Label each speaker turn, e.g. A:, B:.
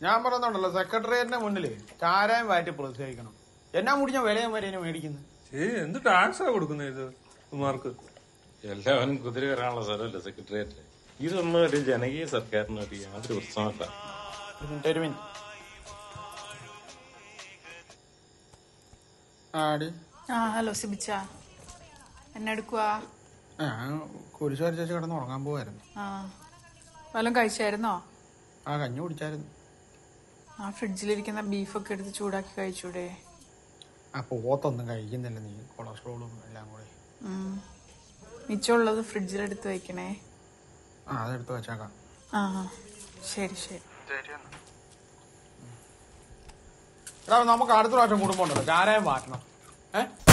A: ഞാൻ പറയുന്നുണ്ടല്ലോ സെക്രട്ടേറിയറ്റിന്റെ മുന്നില് ചാരായം വാറ്റി പ്രോത്സാഹിക്കണം എന്നാ മുടിഞ്ഞ വിലയും വരെ മേടിക്കുന്നത്
B: ഏ എന്ത് ടാക്സാ കൊടുക്കുന്നത് ഇത് ഇവന്മാർക്ക്
C: എല്ലാവരും കുതിര കയറാനുള്ള സ്ഥലമല്ലേ സെക്രട്ടേറിയറ്റ് ഇതൊന്നും ഒരു ജനകീയ സർക്കാരിന് ഒരു യാതൊരു പ്രശ്നമല്ല
A: ഒരു മിനിറ്റ് ഒരു മിനിറ്റ് ആടി
D: ആ ഹലോ സിബിച്ച എന്നെടുക്കുവാ
A: ഞാൻ കുരിശ് വരച്ചു കിടന്ന് ഉറങ്ങാൻ പോവായിരുന്നു
D: ആ വല്ലതും കഴിച്ചായിരുന്നോ
A: ആ കഞ്ഞി കുടിച്ചായിരുന്നു
D: ആ ഫ്രിഡ്ജിലിരിക്കുന്ന ബീഫൊക്കെ എടുത്ത് ചൂടാക്കി കഴിച്ചൂടെ
A: ആ പോത്തൊന്നും കഴിക്കുന്നില്ല നീ കൊളസ്ട്രോളും എല്ലാം കൂടെ
D: ഉം. മിച്ചമുള്ളത് ഫ്രിഡ്ജിലെടുത്ത് വെക്കണേ
A: ആ അതെടുത്ത് വെച്ചേക്കാം
D: ആ ആ. ശരി ശരി
A: എടാ നമുക്ക് അടുത്ത പ്രാവശ്യം കുടുംബം ഉണ്ടല്ലോ ചാരായം മാറ്റണം ഏഹ്